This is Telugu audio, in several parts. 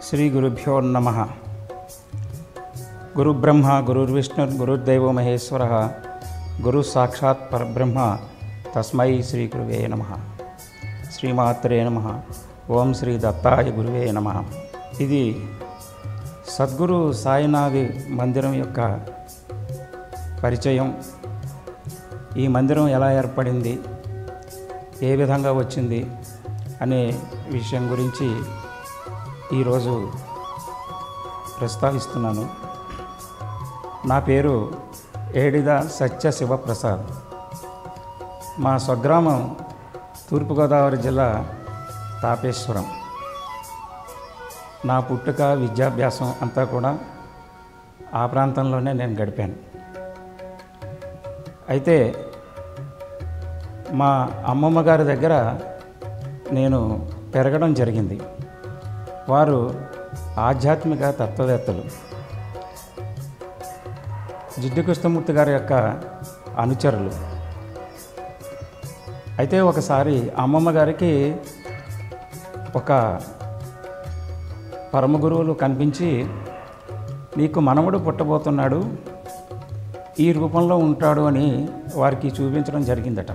శ్రీ గురుభ్యో నమ గురుబ్రహ్మ గురుర్విష్ణు గురుర్దైవ మహేశ్వర గురు సాక్షాత్ పరబ్రహ్మ తస్మై శ్రీ గురువే నమ శ్రీమాత్రే నమ ఓం శ్రీ దత్తాయ గురువే నమ ఇది సద్గురు సాయినాథ్ మందిరం యొక్క పరిచయం ఈ మందిరం ఎలా ఏర్పడింది ఏ విధంగా వచ్చింది అనే విషయం గురించి ఈరోజు ప్రస్తావిస్తున్నాను నా పేరు ఏడిద సత్య శివప్రసాద్ మా స్వగ్రామం తూర్పుగోదావరి జిల్లా తాపేశ్వరం నా పుట్టుక విద్యాభ్యాసం అంతా కూడా ఆ ప్రాంతంలోనే నేను గడిపాను అయితే మా అమ్మమ్మ గారి దగ్గర నేను పెరగడం జరిగింది వారు ఆధ్యాత్మిక తత్వవేత్తలు జిడ్డు కృష్ణమూర్తి గారి యొక్క అనుచరులు అయితే ఒకసారి అమ్మమ్మ గారికి ఒక పరమ గురువులు కనిపించి నీకు మనవడు పుట్టబోతున్నాడు ఈ రూపంలో ఉంటాడు అని వారికి చూపించడం జరిగిందట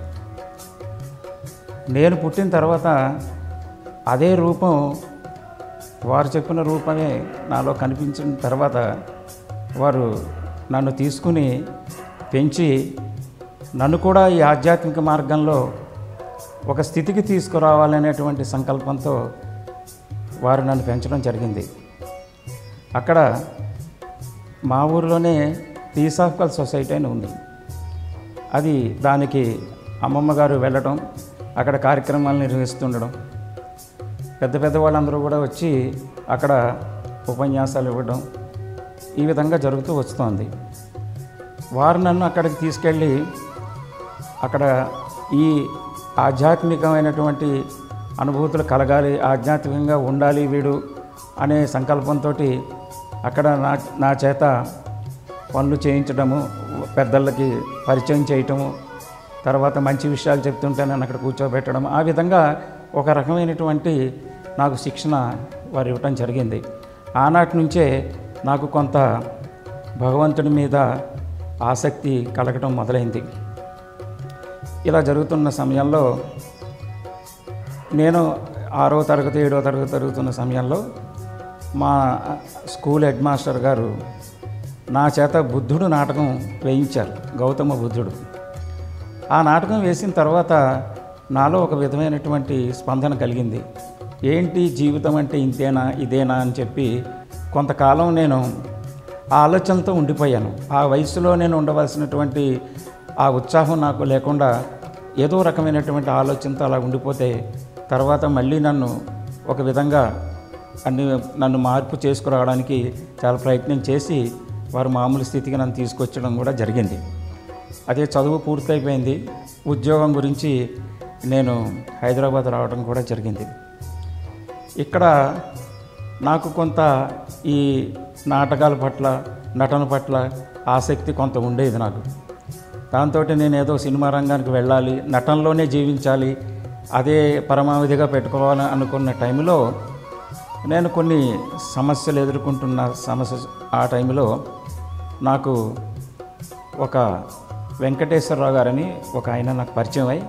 నేను పుట్టిన తర్వాత అదే రూపం వారు చెప్పిన రూపమే నాలో కనిపించిన తర్వాత వారు నన్ను తీసుకుని పెంచి నన్ను కూడా ఈ ఆధ్యాత్మిక మార్గంలో ఒక స్థితికి తీసుకురావాలనేటువంటి సంకల్పంతో వారు నన్ను పెంచడం జరిగింది అక్కడ మా ఊరిలోనే థీసాఫికల్ సొసైటీ అని ఉంది అది దానికి అమ్మమ్మ గారు వెళ్ళడం అక్కడ కార్యక్రమాలు నిర్వహిస్తుండడం పెద్ద పెద్ద వాళ్ళందరూ కూడా వచ్చి అక్కడ ఉపన్యాసాలు ఇవ్వడం ఈ విధంగా జరుగుతూ వస్తోంది వారు నన్ను అక్కడికి తీసుకెళ్ళి అక్కడ ఈ ఆధ్యాత్మికమైనటువంటి అనుభూతులు కలగాలి ఆధ్యాత్మికంగా ఉండాలి వీడు అనే సంకల్పంతో అక్కడ నా నా చేత పనులు చేయించడము పెద్దలకి పరిచయం చేయటము తర్వాత మంచి విషయాలు చెప్తుంటే నన్ను అక్కడ కూర్చోబెట్టడం ఆ విధంగా ఒక రకమైనటువంటి నాకు శిక్షణ వారు ఇవ్వటం జరిగింది ఆనాటి నుంచే నాకు కొంత భగవంతుడి మీద ఆసక్తి కలగటం మొదలైంది ఇలా జరుగుతున్న సమయంలో నేను ఆరో తరగతి ఏడో తరగతి జరుగుతున్న సమయంలో మా స్కూల్ హెడ్ మాస్టర్ గారు నా చేత బుద్ధుడు నాటకం వేయించారు గౌతమ బుద్ధుడు ఆ నాటకం వేసిన తర్వాత నాలో ఒక విధమైనటువంటి స్పందన కలిగింది ఏంటి జీవితం అంటే ఇంతేనా ఇదేనా అని చెప్పి కొంతకాలం నేను ఆ ఆలోచనతో ఉండిపోయాను ఆ వయసులో నేను ఉండవలసినటువంటి ఆ ఉత్సాహం నాకు లేకుండా ఏదో రకమైనటువంటి ఆలోచనతో అలా ఉండిపోతే తర్వాత మళ్ళీ నన్ను ఒక విధంగా అన్ని నన్ను మార్పు చేసుకురావడానికి చాలా ప్రయత్నం చేసి వారు మామూలు స్థితికి నన్ను తీసుకొచ్చడం కూడా జరిగింది అదే చదువు పూర్తయిపోయింది ఉద్యోగం గురించి నేను హైదరాబాద్ రావడం కూడా జరిగింది ఇక్కడ నాకు కొంత ఈ నాటకాల పట్ల నటన పట్ల ఆసక్తి కొంత ఉండేది నాకు దాంతో నేను ఏదో సినిమా రంగానికి వెళ్ళాలి నటనలోనే జీవించాలి అదే పరమావధిగా పెట్టుకోవాలని అనుకున్న టైంలో నేను కొన్ని సమస్యలు ఎదుర్కొంటున్న సమస్య ఆ టైంలో నాకు ఒక వెంకటేశ్వరరావు గారని ఒక ఆయన నాకు పరిచయం అయి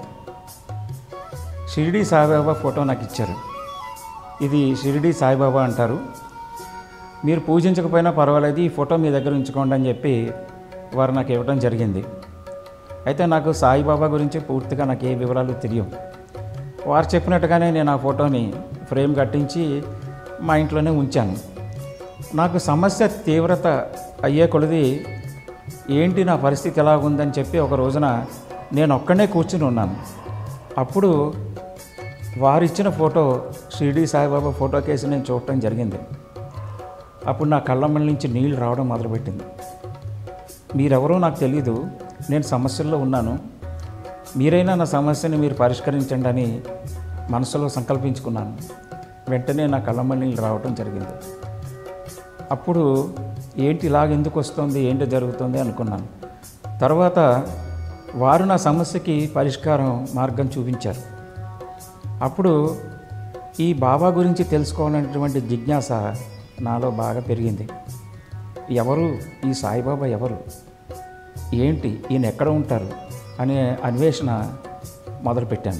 షిరిడి సాయిబాబా ఫోటో నాకు ఇచ్చారు ఇది షిరిడి సాయిబాబా అంటారు మీరు పూజించకపోయినా పర్వాలేదు ఈ ఫోటో మీ దగ్గర ఉంచుకోండి అని చెప్పి వారు నాకు ఇవ్వడం జరిగింది అయితే నాకు సాయిబాబా గురించి పూర్తిగా నాకు ఏ వివరాలు తెలియవు వారు చెప్పినట్టుగానే నేను ఆ ఫోటోని ఫ్రేమ్ కట్టించి మా ఇంట్లోనే ఉంచాను నాకు సమస్య తీవ్రత అయ్యే కొలది ఏంటి నా పరిస్థితి ఎలా ఉందని చెప్పి ఒక రోజున నేను ఒక్కడే కూర్చుని ఉన్నాను అప్పుడు వారు ఇచ్చిన photo Shirdi Saibaba photo case నేను చూడటం జరిగింది అప్పుడు నా కళ్ళమ్మల నుంచి నీళ్ళు రావడం మొదలుపెట్టింది మీరెవరో నాకు తెలీదు నేను సమస్యల్లో ఉన్నాను మీరైనా నా సమస్యని మీరు పరిష్కరించండి అని మనసులో సంకల్పించుకున్నాను వెంటనే నా కళ్ళమ్మల నీళ్ళు రావడం జరిగింది అప్పుడు ఏంటి ఇలాగ ఎందుకు వస్తుంది ఏంటి జరుగుతుంది అనుకున్నాను తర్వాత వారు నా సమస్యకి పరిష్కారం మార్గం చూపించారు అప్పుడు ఈ బాబా గురించి తెలుసుకోవాలనేటువంటి జిజ్ఞాస నాలో బాగా పెరిగింది ఎవరు ఈ సాయిబాబా ఎవరు ఏంటి ఈయన ఎక్కడ ఉంటారు అనే అన్వేషణ మొదలుపెట్టాను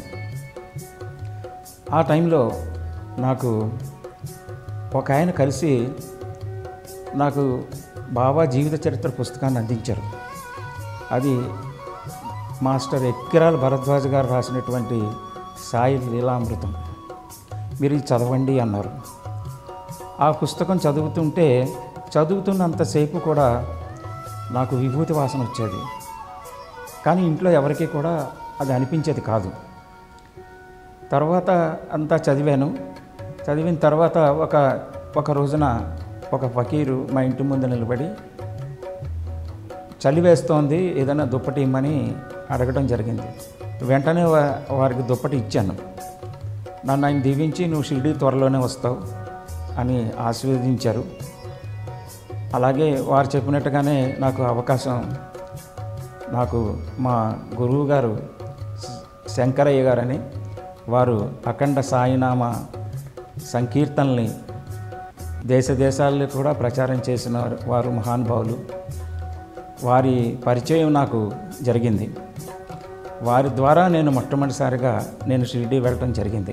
ఆ టైంలో నాకు ఒక ఆయన కలిసి నాకు బాబా జీవిత చరిత్ర పుస్తకాన్ని అందించారు అది మాస్టర్ ఎక్కిరాల భరద్వాజ్ గారు రాసినటువంటి సాయి లీలామృతం మీరు ఇది చదవండి అన్నారు ఆ పుస్తకం చదువుతుంటే చదువుతున్నంతసేపు కూడా నాకు విభూతి వాసన వచ్చేది కానీ ఇంట్లో ఎవరికీ కూడా అది అనిపించేది కాదు తర్వాత అంతా చదివాను చదివిన తర్వాత ఒక ఒక రోజున ఒక ఫకీరు మా ఇంటి ముందు నిలబడి చలి వేస్తోంది ఏదైనా దుప్పటి ఇమ్మని అడగడం జరిగింది వెంటనే వా- వారికి దుప్పటి ఇచ్చాను నన్ను ఆయన దీవించి నువ్వు షిరిడి త్వరలోనే వస్తావు అని ఆశీర్వదించారు అలాగే వారు చెప్పినట్టుగానే నాకు అవకాశం నాకు మా గురువు గారు శ- శంకరయ్య గారని వారు అఖండ సాయినామ సంకీర్తనల్ని దేశ దేశాల్లో కూడా ప్రచారం చేసిన వారు మహానుభావులు వారి పరిచయం నాకు జరిగింది వారి ద్వారా నేను మొట్టమొదటిసారిగా నేను షిరిడి వెళ్ళటం జరిగింది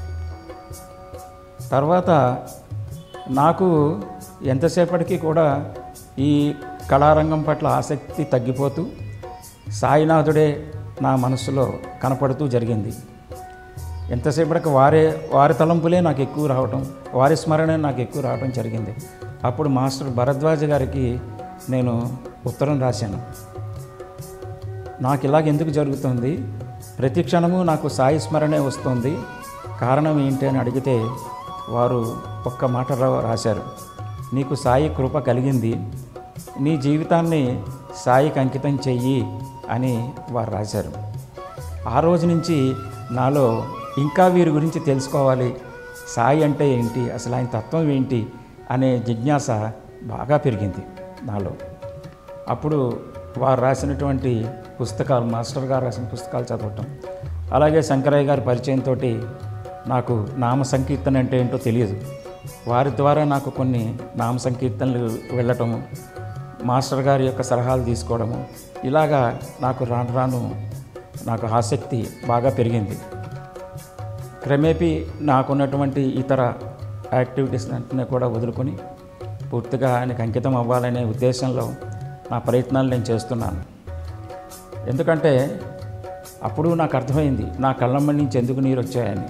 తర్వాత నాకు ఎంతసేపటికి కూడా ఈ కళారంగం పట్ల ఆసక్తి తగ్గిపోతూ సాయినాథుడే నా మనసులో కనపడుతూ జరిగింది ఎంతసేపటికి వారే వారి తలంపులే నాకు ఎక్కువ రావటం వారి స్మరణే నాకు ఎక్కువ రావటం జరిగింది అప్పుడు మాస్టర్ భరద్వాజ గారికి నేను ఉత్తరం రాశాను నాకు ఇలాగ ఎందుకు జరుగుతుంది ప్రతి క్షణము నాకు సాయి స్మరణే వస్తుంది కారణం ఏంటి అని అడిగితే వారు ఒక్క మాట రా- రాశారు నీకు సాయి కృప కలిగింది నీ జీవితాన్ని సాయికి అంకితం చెయ్యి అని వారు రాశారు ఆ రోజు నుంచి నాలో ఇంకా వీరి గురించి తెలుసుకోవాలి సాయి అంటే ఏంటి అసలు ఆయన తత్వం ఏంటి అనే జిజ్ఞాస బాగా పెరిగింది నాలో అప్పుడు వారు రాసినటువంటి పుస్తకాలు మాస్టర్ గారు రాసిన పుస్తకాలు చదవటం అలాగే శంకరయ్య గారి పరిచయంతో నాకు నామ సంకీర్తన అంటే ఏంటో తెలియదు వారి ద్వారా నాకు కొన్ని నామ సంకీర్తనలు వెళ్ళటము మాస్టర్ గారి యొక్క సలహాలు తీసుకోవడము ఇలాగా నాకు రాను రాను నాకు ఆసక్తి బాగా పెరిగింది క్రమేపీ నాకున్నటువంటి ఇతర యాక్టివిటీస్ అన్నింటినీ కూడా వదులుకొని పూర్తిగా ఆయనకు అంకితం అవ్వాలనే ఉద్దేశంలో నా ప్రయత్నాలు నేను చేస్తున్నాను ఎందుకంటే అప్పుడు నాకు అర్థమైంది నా కళ్ళమ్మ నుంచి ఎందుకు నీరు వచ్చాయని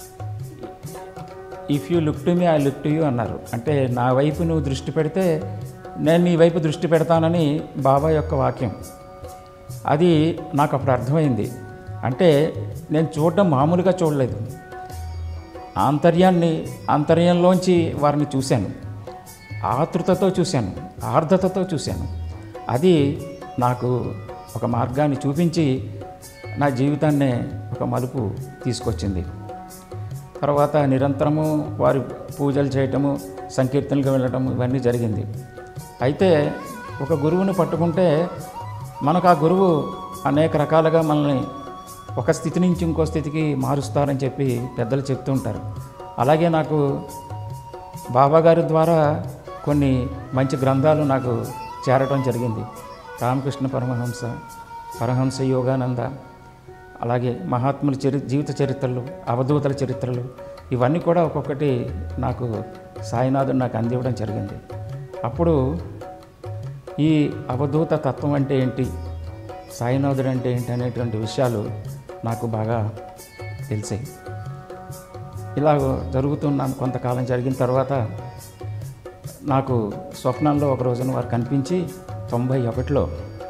if you look to me I look to you అన్నారు అంటే నా వైపు నువ్వు దృష్టి పెడితే నేను నీ వైపు దృష్టి పెడతానని బాబా యొక్క వాక్యం అది నాకు అప్పుడు అర్థమైంది అంటే నేను చూడడం మామూలుగా చూడలేదు ఆంతర్యాన్ని ఆంతర్యంలోంచి వారిని చూశాను ఆతృతతో చూశాను ఆర్ద్రతతో చూశాను అది నాకు ఒక మార్గాన్ని చూపించి నా జీవితాన్నే ఒక మలుపు తీసుకొచ్చింది తర్వాత నిరంతరము వారి పూజలు చేయటము సంకీర్తనలకు వెళ్ళటము ఇవన్నీ జరిగింది అయితే ఒక గురువుని పట్టుకుంటే మనకు ఆ గురువు అనేక రకాలుగా మనల్ని ఒక స్థితి నుంచి ఇంకో స్థితికి మారుస్తారని చెప్పి పెద్దలు చెప్తూ ఉంటారు అలాగే నాకు బాబా గారి ద్వారా కొన్ని మంచి గ్రంథాలు నాకు చేరటం జరిగింది రామకృష్ణ పరమహంస పరహంస యోగానంద అలాగే మహాత్ముల చరి జీవిత చరిత్రలు అవధూతల చరిత్రలు ఇవన్నీ కూడా ఒక్కొక్కటి నాకు సాయినాథుడు నాకు అందివ్వడం జరిగింది అప్పుడు ఈ అవధూత తత్వం అంటే ఏంటి సాయినాథుడు అంటే ఏంటి అనేటువంటి విషయాలు నాకు బాగా తెలిసాయి ఇలా జరుగుతున్నాను కొంతకాలం జరిగిన తర్వాత నాకు స్వప్నంలో ఒక రోజున వారు కనిపించి తొంభై ఒకటిలో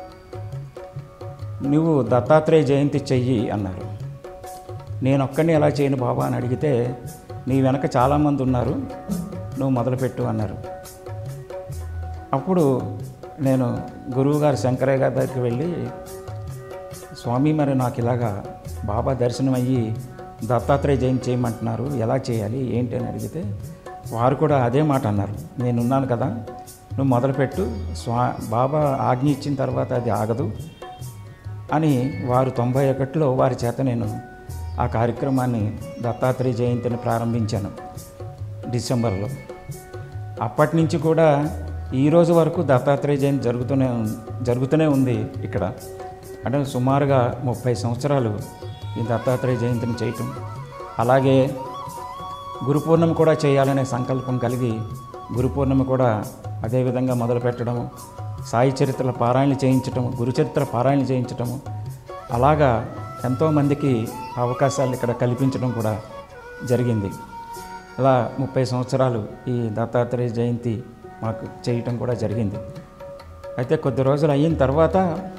నువ్వు దత్తాత్రేయ జయంతి చెయ్యి అన్నారు నేను ఒక్కడిని ఎలా చేయను బాబా అని అడిగితే నీ వెనక చాలామంది ఉన్నారు నువ్వు మొదలుపెట్టు అన్నారు అప్పుడు నేను గురువుగారు శంకరయ్య గారి దగ్గరికి వెళ్ళి స్వామి మరి నాకు ఇలాగా బాబా దర్శనం అయ్యి దత్తాత్రేయ జయంతి చేయమంటున్నారు ఎలా చేయాలి ఏంటి అని అడిగితే వారు కూడా అదే మాట అన్నారు నేనున్నాను కదా నువ్వు మొదలుపెట్టు స్వా బాబా ఆజ్ఞ ఇచ్చిన తర్వాత అది ఆగదు అని వారు తొంభై ఒకటిలో వారి చేత నేను ఆ కార్యక్రమాన్ని దత్తాత్రేయ జయంతిని ప్రారంభించాను డిసెంబర్లో అప్పటి నుంచి కూడా ఈ రోజు వరకు దత్తాత్రేయ జయంతి జరుగుతూనే ఉం- జరుగుతూనే ఉంది ఇక్కడ అంటే సుమారుగా ముప్పై సంవత్సరాలు ఈ దత్తాత్రేయ జయంతిని చేయటం అలాగే గురు పూర్ణిమ కూడా చేయాలనే సంకల్పం కలిగి గురు పూర్ణిమ కూడా అదేవిధంగా మొదలు పెట్టడము సాయి చరిత్రల పారాయణ చేయించటము గురు చరిత్ర పారాయణ చేయించటము అలాగా ఎంతోమందికి అవకాశాలు ఇక్కడ కల్పించడం కూడా జరిగింది ఇలా ముప్పై సంవత్సరాలు ఈ దత్తాత్రేయ జయంతి మాకు చేయటం కూడా జరిగింది అయితే కొద్ది రోజులు అయిన తర్వాత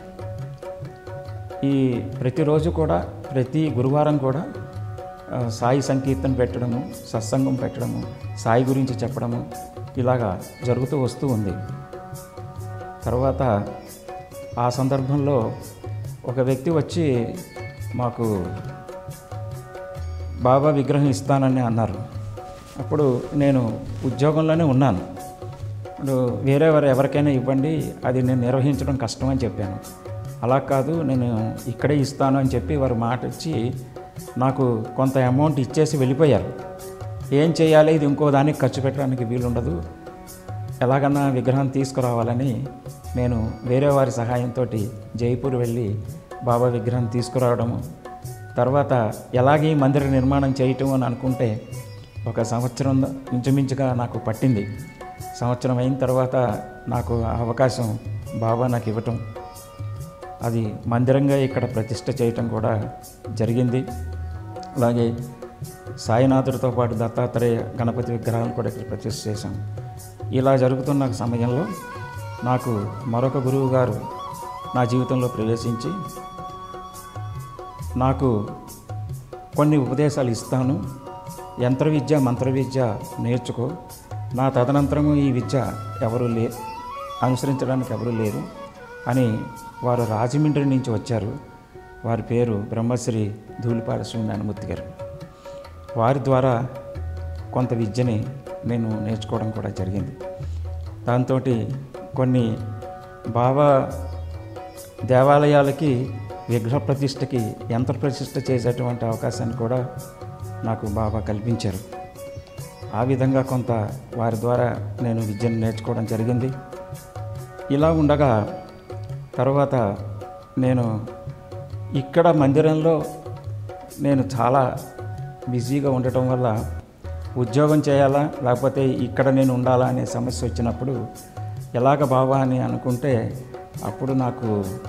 ఈ ప్రతిరోజు కూడా ప్రతి గురువారం కూడా ఆ, సాయి సంకీర్తన పెట్టడము సత్సంగం పెట్టడము సాయి గురించి చెప్పడము ఇలాగా జరుగుతూ వస్తూ ఉంది తర్వాత ఆ సందర్భంలో ఒక వ్యక్తి వచ్చి మాకు బాబా విగ్రహం ఇస్తానని అన్నారు అప్పుడు నేను ఉద్యోగంలోనే ఉన్నాను ఇప్పుడు వేరే వారు ఎవరికైనా ఇవ్వండి అది నేను నిర్వహించడం కష్టం అని చెప్పాను అలా కాదు నేను ఇక్కడే ఇస్తాను అని చెప్పి వారు మాట ఇచ్చి నాకు కొంత అమౌంట్ ఇచ్చేసి వెళ్ళిపోయారు ఏం చేయాలి ఇది ఇంకో దానికి ఖర్చు పెట్టడానికి వీలుండదు ఎలాగన్నా విగ్రహం తీసుకురావాలని నేను వేరే వారి సహాయంతో జైపూర్ వెళ్ళి బాబా విగ్రహం తీసుకురావడము తర్వాత ఎలాగే ఈ మందిర నిర్మాణం చేయటం అని అనుకుంటే ఒక సంవత్సరం ఇంచుమించుగా నాకు పట్టింది సంవత్సరం అయిన తర్వాత నాకు ఆ అవకాశం బాబా నాకు ఇవ్వటం అది మందిరంగా ఇక్కడ ప్రతిష్ట చేయటం కూడా జరిగింది అలాగే సాయినాథుడితో పాటు దత్తాత్రేయ గణపతి విగ్రహాలను కూడా ఇక్కడ ప్రతిష్ట చేశాం ఇలా జరుగుతున్న సమయంలో నాకు మరొక గురువు గారు నా జీవితంలో ప్రవేశించి నాకు కొన్ని ఉపదేశాలు ఇస్తాను యంత్ర విద్య మంత్ర విద్య నేర్చుకో నా తదనంతరము ఈ విద్య ఎవరు లే అనుసరించడానికి ఎవరు లేరు అని వారు రాజమండ్రి నుంచి వచ్చారు వారి పేరు బ్రహ్మశ్రీ ధూళిపాల శ్రీనారాయణమూర్తి గారు వారి ద్వారా కొంత విద్యని నేను నేర్చుకోవడం కూడా జరిగింది దాంతో కొన్ని బాబా దేవాలయాలకి విగ్రహ ప్రతిష్టకి యంత్ర ప్రతిష్ట చేసేటువంటి అవకాశాన్ని కూడా నాకు బాబా కల్పించారు ఆ విధంగా కొంత వారి ద్వారా నేను విద్యను నేర్చుకోవడం జరిగింది ఇలా ఉండగా తర్వాత నేను ఇక్కడ మందిరంలో నేను చాలా బిజీగా ఉండటం వల్ల ఉద్యోగం చేయాలా లేకపోతే ఇక్కడ నేను ఉండాలా అనే సమస్య వచ్చినప్పుడు ఎలాగ బావా అని అనుకుంటే అప్పుడు నాకు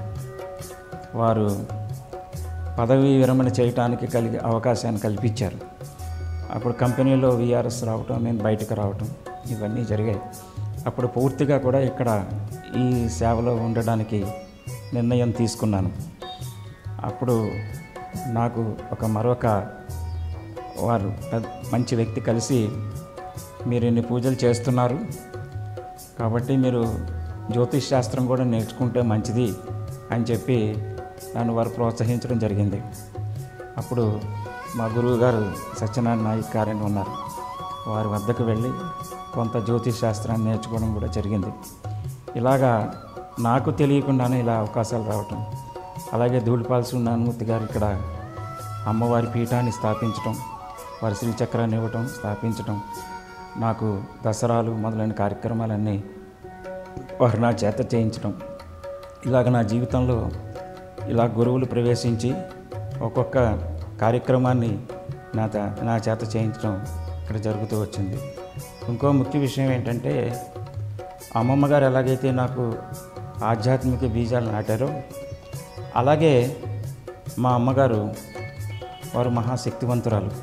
వారు పదవీ విరమణ చేయటానికి కలిగి అవకాశాన్ని కల్పించారు అప్పుడు కంపెనీలో విఆర్ఎస్ రావటం నేను బయటకు రావటం ఇవన్నీ జరిగాయి అప్పుడు పూర్తిగా కూడా ఇక్కడ ఈ సేవలో ఉండడానికి నిర్ణయం తీసుకున్నాను అప్పుడు నాకు ఒక మరొక వారు పెద్ద- మంచి వ్యక్తి కలిసి మీరు ఇన్ని పూజలు చేస్తున్నారు కాబట్టి మీరు జ్యోతిష్ శాస్త్రం కూడా నేర్చుకుంటే మంచిది అని చెప్పి నన్ను వారు ప్రోత్సహించడం జరిగింది అప్పుడు మా గురువు గారు సత్యనారాయణ నాయక్ గారని ఉన్నారు వారి వద్దకు వెళ్ళి కొంత జ్యోతిష్ శాస్త్రాన్ని నేర్చుకోవడం కూడా జరిగింది ఇలాగా నాకు తెలియకుండానే ఇలా అవకాశాలు రావటం అలాగే ధూళిపాల్సి నారాయణమూర్తి గారు ఇక్కడ అమ్మవారి పీఠాన్ని స్థాపించటం వారి శ్రీచక్రాన్ని ఇవ్వటం స్థాపించటం నాకు దసరాలు మొదలైన కార్యక్రమాలన్నీ వారు నా చేత చేయించడం ఇలాగ నా జీవితంలో ఇలా గురువులు ప్రవేశించి ఒక్కొక్క కార్యక్రమాన్ని నా త- నా చేత చేయించడం ఇక్కడ జరుగుతూ వచ్చింది ఇంకో ముఖ్య విషయం ఏంటంటే అమ్మమ్మ గారు ఎలాగైతే నాకు ఆధ్యాత్మిక బీజాలు నాటారో అలాగే మా అమ్మగారు వారు మహాశక్తివంతురాలు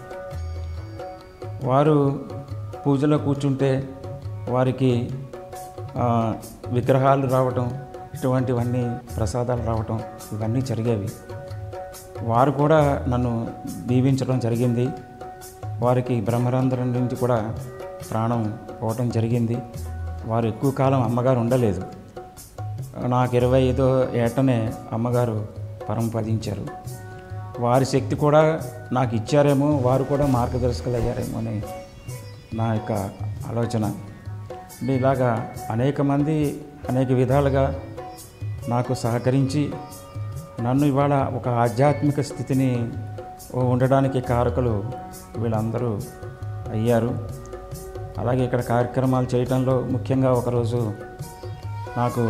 వారు పూజలో కూర్చుంటే వారికి ఆ, విగ్రహాలు రావటం ఇటువంటివన్నీ ప్రసాదాలు రావటం ఇవన్నీ జరిగేవి వారు కూడా నన్ను దీవించడం జరిగింది వారికి బ్రహ్మరంధ్రం నుంచి కూడా ప్రాణం పోవటం జరిగింది వారు ఎక్కువ కాలం అమ్మగారు ఉండలేదు నాకు ఇరవై ఐదో ఏటనే అమ్మగారు పరంపదించారు వారి శక్తి కూడా నాకు ఇచ్చారేమో వారు కూడా మార్గదర్శకులు అయ్యారేమో అని నా యొక్క ఆలోచన అంటే ఇలాగా అనేక మంది అనేక విధాలుగా నాకు సహకరించి నన్ను ఇవాళ ఒక ఆధ్యాత్మిక స్థితిని ఉండడానికి కారకులు వీళ్ళందరూ అయ్యారు అలాగే ఇక్కడ కార్యక్రమాలు చేయటంలో ముఖ్యంగా ఒకరోజు నాకు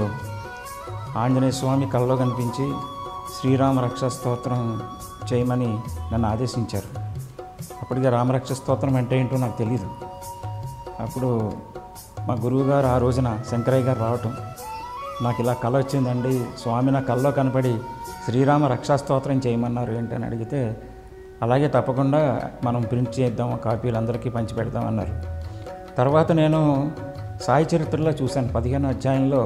ఆంజనేయ స్వామి కళ్ళలో కనిపించి శ్రీరామ రక్ష స్తోత్రం చేయమని నన్ను ఆదేశించారు అప్పటికే రామరక్ష స్తోత్రం అంటే ఏంటో నాకు తెలియదు అప్పుడు మా గురువుగారు ఆ రోజున శంకరయ్య గారు రావటం నాకు ఇలా కళ వచ్చిందండి స్వామి నా కల్లో కనపడి శ్రీరామ రక్షా స్తోత్రం చేయమన్నారు ఏంటని అడిగితే అలాగే తప్పకుండా మనం ప్రింట్ చేద్దాం కాపీలు అందరికీ పంచి పెడదాం అన్నారు తర్వాత నేను సాయి చరిత్రలో చూశాను పదిహేను అధ్యాయంలో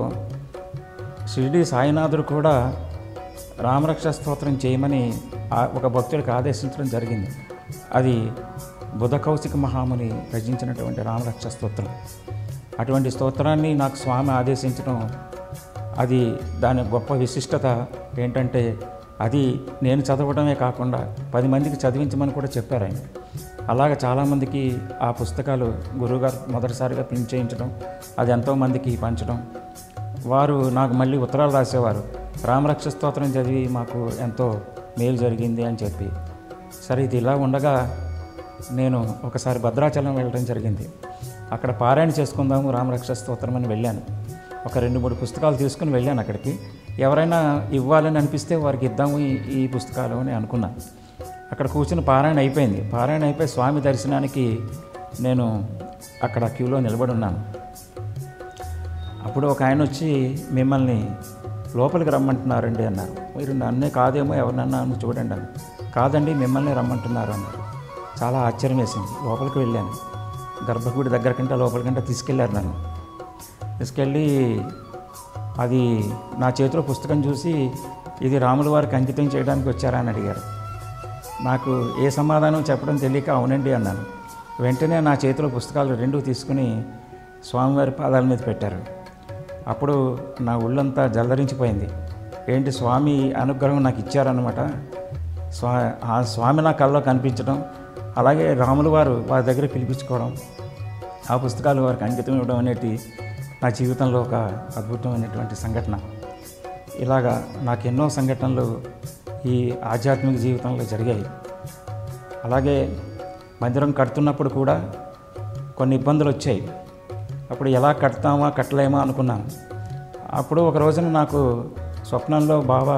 షిరిడి సాయినాథుడు కూడా రామరక్ష స్తోత్రం చేయమని ఆ- ఒక భక్తుడికి ఆదేశించడం జరిగింది అది బుధ కౌశిక మహాముని రచించినటువంటి రామరక్ష స్తోత్రం అటువంటి స్తోత్రాన్ని నాకు స్వామి ఆదేశించడం అది దాని గొప్ప విశిష్టత ఏంటంటే అది నేను చదవడమే కాకుండా పది మందికి చదివించమని కూడా చెప్పారు ఆయన అలాగ చాలామందికి ఆ పుస్తకాలు గురువుగారు మొదటిసారిగా ప్రింట్ చేయించడం అది ఎంతోమందికి పంచడం వారు నాకు మళ్ళీ ఉత్తరాలు రాసేవారు రామరక్ష స్తోత్రం చదివి మాకు ఎంతో మేలు జరిగింది అని చెప్పి సరే ఇది ఇలా ఉండగా నేను ఒకసారి భద్రాచలం వెళ్ళడం జరిగింది అక్కడ పారాయణ చేసుకుందాము రామరక్ష స్తోత్రం అని వెళ్ళాను ఒక రెండు మూడు పుస్తకాలు తీసుకుని వెళ్ళాను అక్కడికి ఎవరైనా ఇవ్వాలని అనిపిస్తే వారికి ఇద్దాము ఈ ఈ పుస్తకాలు అని అనుకున్నాను అక్కడ కూర్చుని పారాయణ అయిపోయింది పారాయణ అయిపోయి స్వామి దర్శనానికి నేను అక్కడ క్యూలో నిలబడి ఉన్నాను అప్పుడు ఒక ఆయన వచ్చి మిమ్మల్ని లోపలికి రమ్మంటున్నారండి అన్నారు మీరు నన్నే కాదేమో ఎవరినన్నా నువ్వు చూడండి అన్నారు కాదండి మిమ్మల్ని రమ్మంటున్నారు అన్నారు చాలా ఆశ్చర్యం వేసింది లోపలికి వెళ్ళాను గర్భగుడి దగ్గర కంటే లోపలికంటే తీసుకెళ్ళారు నన్ను తీసుకెళ్ళి అది నా చేతిలో పుస్తకం చూసి ఇది రాముల వారికి అంకితం చేయడానికి వచ్చారా అని అడిగారు నాకు ఏ సమాధానం చెప్పడం తెలియక అవునండి అన్నాను వెంటనే నా చేతిలో పుస్తకాలు రెండు తీసుకుని స్వామివారి పాదాల మీద పెట్టారు అప్పుడు నా ఒళ్ళంతా జల్లరించిపోయింది ఏంటి స్వామి అనుగ్రహం నాకు ఇచ్చారనమాట స్వా ఆ స్వామి నా కల్లో కనిపించడం అలాగే రాములు వారు వారి దగ్గర పిలిపించుకోవడం ఆ పుస్తకాలు వారికి అంకితం ఇవ్వడం అనేది నా జీవితంలో ఒక అద్భుతమైనటువంటి సంఘటన ఇలాగా నాకు ఎన్నో సంఘటనలు ఈ ఆధ్యాత్మిక జీవితంలో జరిగాయి అలాగే మందిరం కడుతున్నప్పుడు కూడా కొన్ని ఇబ్బందులు వచ్చాయి అప్పుడు ఎలా కడతామా కట్టలేమా అనుకున్నాను అప్పుడు ఒక రోజున నాకు స్వప్నంలో బాబా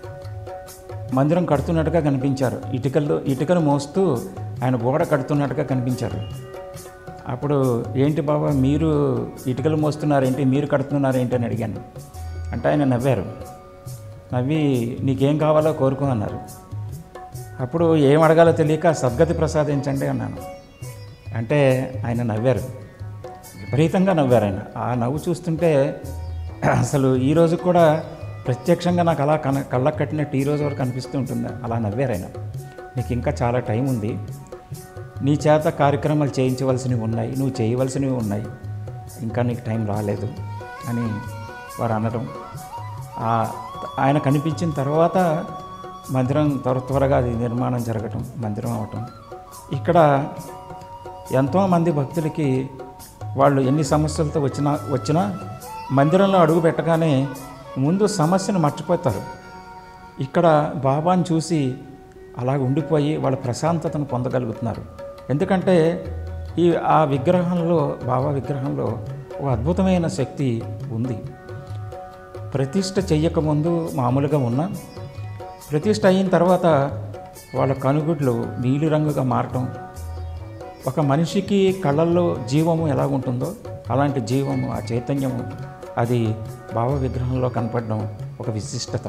మందిరం కడుతున్నట్టుగా కనిపించారు ఇటుకలు ఇటుకలు మోస్తూ ఆయన గోడ కడుతున్నట్టుగా కనిపించారు అప్పుడు ఏంటి బాబా మీరు ఇటుకలు మోస్తున్నారేంటి మీరు కడుతున్నారేంటి అని అడిగాను అంటే ఆయన నవ్వారు నవ్వి నీకేం కావాలో కోరుకో అన్నారు అప్పుడు ఏం అడగాలో తెలియక సద్గతి ప్రసాదించండి అన్నాను అంటే ఆయన నవ్వారు విపరీతంగా నవ్వారు ఆయన ఆ నవ్వు చూస్తుంటే అసలు ఈ రోజు కూడా ప్రత్యక్షంగా నాకు అలా కన కళ్ళకు కట్టినట్టు ఈ రోజు వరకు అనిపిస్తూ ఉంటుంది అలా నవ్వారు ఆయన నీకు ఇంకా చాలా టైం ఉంది నీ చేత కార్యక్రమాలు చేయించవలసినవి ఉన్నాయి నువ్వు చేయవలసినవి ఉన్నాయి ఇంకా నీకు టైం రాలేదు అని వారు అనడం ఆ ఆయన కనిపించిన తర్వాత మందిరం త్వర త్వరగా అది నిర్మాణం జరగటం మందిరం అవటం ఇక్కడ ఎంతోమంది భక్తులకి వాళ్ళు ఎన్ని సమస్యలతో వచ్చినా వచ్చినా మందిరంలో అడుగు పెట్టగానే ముందు సమస్యను మర్చిపోతారు ఇక్కడ బాబాని చూసి అలా ఉండిపోయి వాళ్ళ ప్రశాంతతను పొందగలుగుతున్నారు ఎందుకంటే ఈ ఆ విగ్రహంలో బాబా విగ్రహంలో ఒక అద్భుతమైన శక్తి ఉంది ప్రతిష్ట చెయ్యకముందు మామూలుగా ఉన్నా ప్రతిష్ట అయిన తర్వాత వాళ్ళ కనుగుడ్లు నీలిరంగుగా మారటం ఒక మనిషికి కళ్ళల్లో జీవము ఎలా ఉంటుందో అలాంటి జీవము ఆ చైతన్యము అది భావ విగ్రహంలో కనపడడం ఒక విశిష్టత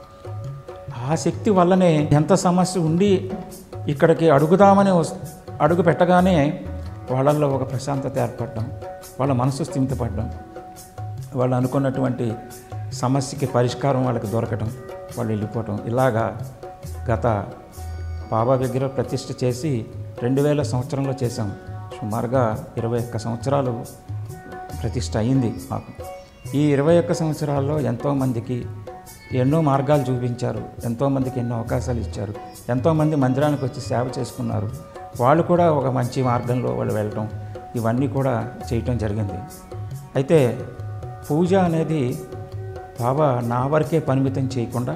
ఆ శక్తి వల్లనే ఎంత సమస్య ఉండి ఇక్కడికి అడుగుదామని వస్- అడుగు పెట్టగానే వాళ్ళల్లో ఒక ప్రశాంతత ఏర్పడడం వాళ్ళ మనసు స్థిమితపడడం వాళ్ళు అనుకున్నటువంటి సమస్యకి పరిష్కారం వాళ్ళకి దొరకటం వాళ్ళు వెళ్ళిపోవటం ఇలాగా గత బాబా దగ్గర ప్రతిష్ఠ చేసి రెండు వేల సంవత్సరంలో చేశాం సుమారుగా ఇరవై ఒక్క సంవత్సరాలు ప్రతిష్ఠ అయింది మాకు ఈ ఇరవై ఒక్క సంవత్సరాల్లో ఎంతోమందికి ఎన్నో మార్గాలు చూపించారు ఎంతోమందికి ఎన్నో అవకాశాలు ఇచ్చారు ఎంతోమంది మందిరానికి వచ్చి సేవ చేసుకున్నారు వాళ్ళు కూడా ఒక మంచి మార్గంలో వాళ్ళు వెళ్ళటం ఇవన్నీ కూడా చేయటం జరిగింది అయితే పూజ అనేది బాబా నా వరకే పరిమితం చేయకుండా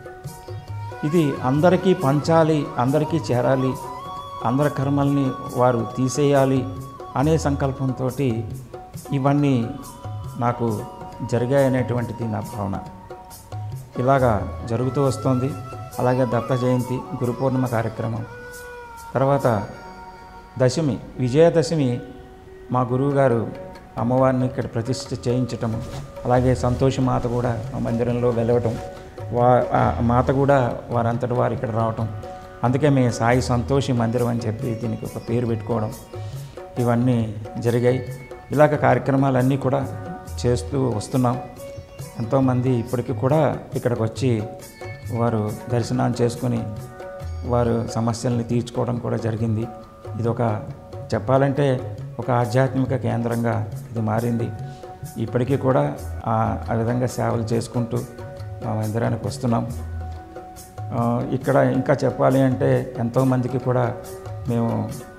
ఇది అందరికీ పంచాలి అందరికీ చేరాలి అందరి కర్మల్ని వారు తీసేయాలి అనే సంకల్పంతో ఇవన్నీ నాకు జరిగాయనేటువంటిది నా భావన ఇలాగా జరుగుతూ వస్తుంది అలాగే దత్త జయంతి గురు పౌర్ణిమ కార్యక్రమం తర్వాత దశమి విజయదశమి మా గురువుగారు అమ్మవారిని ఇక్కడ ప్రతిష్ఠ చేయించటము అలాగే సంతోషి మాత కూడా మా మందిరంలో వెలవటం వా ఆ మాత కూడా వారంతటి వారు ఇక్కడ రావటం అందుకే మేము సాయి సంతోషి మందిరం అని చెప్పి దీనికి ఒక పేరు పెట్టుకోవడం ఇవన్నీ జరిగాయి ఇలాగ కార్యక్రమాలన్నీ కూడా చేస్తూ వస్తున్నాం ఎంతోమంది ఇప్పటికీ కూడా ఇక్కడికి వచ్చి వారు దర్శనం చేసుకొని వారు సమస్యల్ని తీర్చుకోవడం కూడా జరిగింది ఇది ఒక చెప్పాలంటే ఒక ఆధ్యాత్మిక కేంద్రంగా ఇది మారింది ఇప్పటికీ కూడా ఆ ఆ విధంగా సేవలు చేసుకుంటూ మా మందిరానికి వస్తున్నాం ఆ, ఇక్కడ ఇంకా చెప్పాలి అంటే ఎంతోమందికి కూడా మేము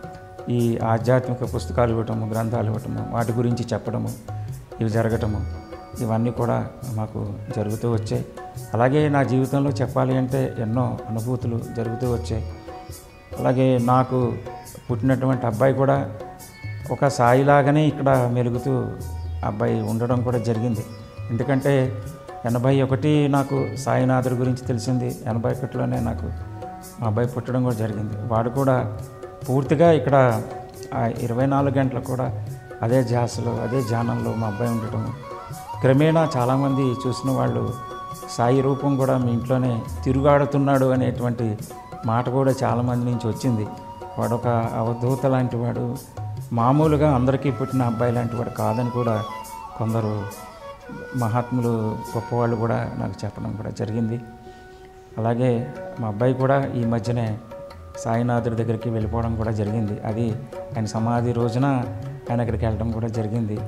ఈ ఆధ్యాత్మిక పుస్తకాలు ఇవ్వటము గ్రంథాలు ఇవ్వటము వాటి గురించి చెప్పడము ఇవి జరగటము ఇవన్నీ కూడా మాకు జరుగుతూ వచ్చాయి అలాగే నా జీవితంలో చెప్పాలి అంటే ఎన్నో అనుభూతులు జరుగుతూ వచ్చాయి అలాగే నాకు పుట్టినటువంటి అబ్బాయి కూడా ఒక సాయిలాగానే ఇక్కడ మెలుగుతూ అబ్బాయి ఉండడం కూడా జరిగింది ఎందుకంటే ఎనభై ఒకటి నాకు సాయినాథుడి గురించి తెలిసింది ఎనభై ఒకటిలోనే నాకు మా అబ్బాయి పుట్టడం కూడా జరిగింది వాడు కూడా పూర్తిగా ఇక్కడ ఆ ఇరవై నాలుగు గంటలు కూడా అదే ధ్యాసలో అదే ధ్యానంలో మా అబ్బాయి ఉండటం క్రమేణా చాలామంది చూసిన వాళ్ళు సాయి రూపం కూడా మీ ఇంట్లోనే తిరుగాడుతున్నాడు అనేటువంటి మాట కూడా చాలామంది నుంచి వచ్చింది వాడు ఒక అవధూత లాంటి వాడు మామూలుగా అందరికీ పుట్టిన అబ్బాయి లాంటి వాడు కాదని కూడా కొందరు మహాత్ములు గొప్పవాళ్ళు కూడా నాకు చెప్పడం కూడా జరిగింది అలాగే మా అబ్బాయి కూడా ఈ మధ్యనే సాయినాథుడి దగ్గరికి వెళ్ళిపోవడం కూడా జరిగింది అది ఆయన సమాధి రోజున ఆయన అక్కడికి వెళ్ళడం కూడా జరిగింది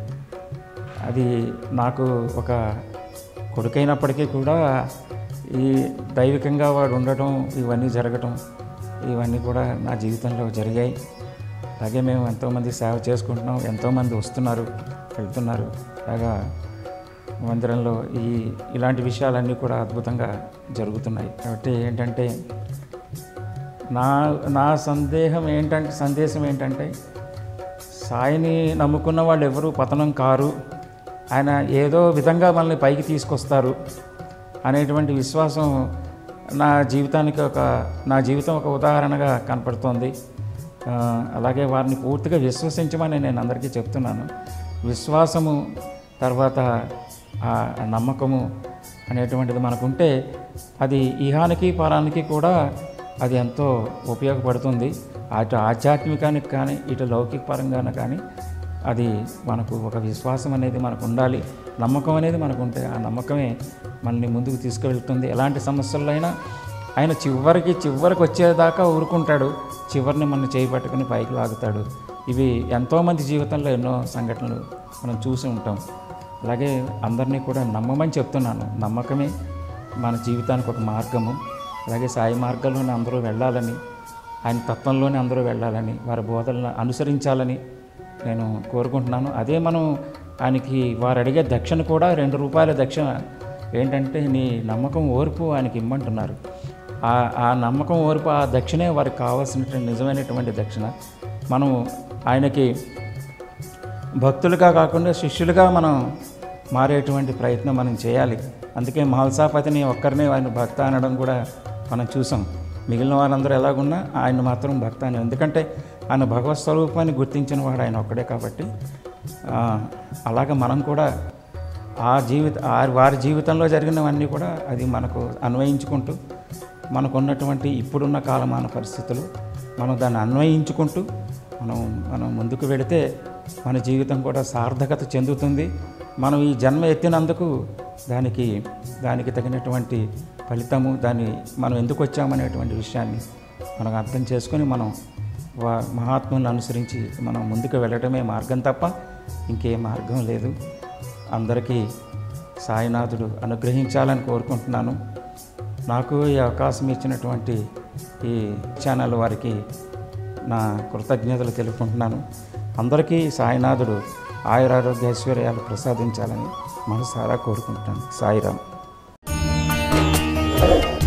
అది నాకు ఒక కొడుకైనప్పటికీ కూడా ఈ దైవికంగా వాడు ఉండటం ఇవన్నీ జరగటం ఇవన్నీ కూడా నా జీవితంలో జరిగాయి అలాగే మేము ఎంతోమంది సేవ చేసుకుంటున్నాం ఎంతోమంది వస్తున్నారు వెళ్తున్నారు అలాగా మందిరంలో ఈ ఇలాంటి విషయాలన్నీ కూడా అద్భుతంగా జరుగుతున్నాయి కాబట్టి ఏంటంటే నా నా సందేహం ఏంటంటే సందేశం ఏంటంటే సాయిని నమ్ముకున్న వాళ్ళు ఎవరు పతనం కారు ఆయన ఏదో విధంగా మనల్ని పైకి తీసుకొస్తారు అనేటువంటి విశ్వాసం నా జీవితానికి ఒక నా జీవితం ఒక ఉదాహరణగా కనపడుతోంది ఆ, అలాగే వారిని పూర్తిగా విశ్వసించమని నేను అందరికీ చెప్తున్నాను విశ్వాసము తర్వాత ఆ నమ్మకము అనేటువంటిది మనకుంటే అది ఇహానికి పరానికి కూడా అది ఎంతో ఉపయోగపడుతుంది అటు ఆధ్యాత్మికానికి కానీ ఇటు లౌకిక పరంగానే కానీ అది మనకు ఒక విశ్వాసం అనేది మనకు ఉండాలి నమ్మకం అనేది మనకు ఉంటే ఆ నమ్మకమే మనల్ని ముందుకు తీసుకువెళ్తుంది ఎలాంటి సమస్యల్లో అయినా ఆయన చివరికి చివరికి వచ్చేదాకా ఊరుకుంటాడు చివరిని మనం చేయబట్టుకుని పైకి లాగుతాడు ఇవి ఎంతోమంది జీవితంలో ఎన్నో సంఘటనలు మనం చూసి ఉంటాం అలాగే అందరినీ కూడా నమ్మమని చెప్తున్నాను నమ్మకమే మన జీవితానికి ఒక మార్గము అలాగే సాయి మార్గంలోనే అందరూ వెళ్ళాలని ఆయన తత్వంలోనే అందరూ వెళ్ళాలని వారి బోధనలను అనుసరించాలని నేను కోరుకుంటున్నాను అదే మనం ఆయనకి వారు అడిగే దక్షిణ కూడా రెండు రూపాయల దక్షిణ ఏంటంటే నీ నమ్మకం ఓర్పు ఆయనకి ఇమ్మంటున్నారు ఆ ఆ నమ్మకం ఓర్పు ఆ దక్షిణే వారికి కావాల్సినటువంటి నిజమైనటువంటి దక్షిణ మనం ఆయనకి భక్తులుగా కాకుండా శిష్యులుగా మనం మారేటువంటి ప్రయత్నం మనం చేయాలి అందుకే మహల్సాపతిని ఒక్కరినే ఆయన భక్త అనడం కూడా మనం చూసాం మిగిలిన వారందరూ ఎలాగున్నా ఆయన మాత్రం భక్త అని ఎందుకంటే ఆయన భగవత్ స్వరూపాన్ని గుర్తించిన వాడు ఆయన ఒక్కడే కాబట్టి ఆ, అలాగ మనం కూడా ఆ జీవిత ఆ- వారి జీవితంలో జరిగినవన్నీ కూడా అది మనకు అన్వయించుకుంటూ మనకున్నటువంటి ఇప్పుడున్న కాలమాన పరిస్థితులు మనం దాన్ని అన్వయించుకుంటూ మనం మనం ముందుకు వెళితే మన జీవితం కూడా సార్థకత చెందుతుంది మనం ఈ జన్మ ఎత్తినందుకు దానికి దానికి తగినటువంటి ఫలితము దాన్ని మనం ఎందుకు వచ్చామనేటువంటి విషయాన్ని మనం అర్థం చేసుకొని మనం వా మహాత్ములను అనుసరించి మనం ముందుకు వెళ్ళటమే మార్గం తప్ప ఇంకే మార్గం లేదు అందరికీ సాయినాథుడు అనుగ్రహించాలని కోరుకుంటున్నాను నాకు ఈ అవకాశం ఇచ్చినటువంటి ఈ ఛానల్ వారికి నా కృతజ్ఞతలు తెలుపుకుంటున్నాను అందరికీ సాయినాథుడు ఆయురారోగ్య ఐశ్వర్యాలు ప్రసాదించాలని మనసారా కోరుకుంటున్నాను సాయిరామ్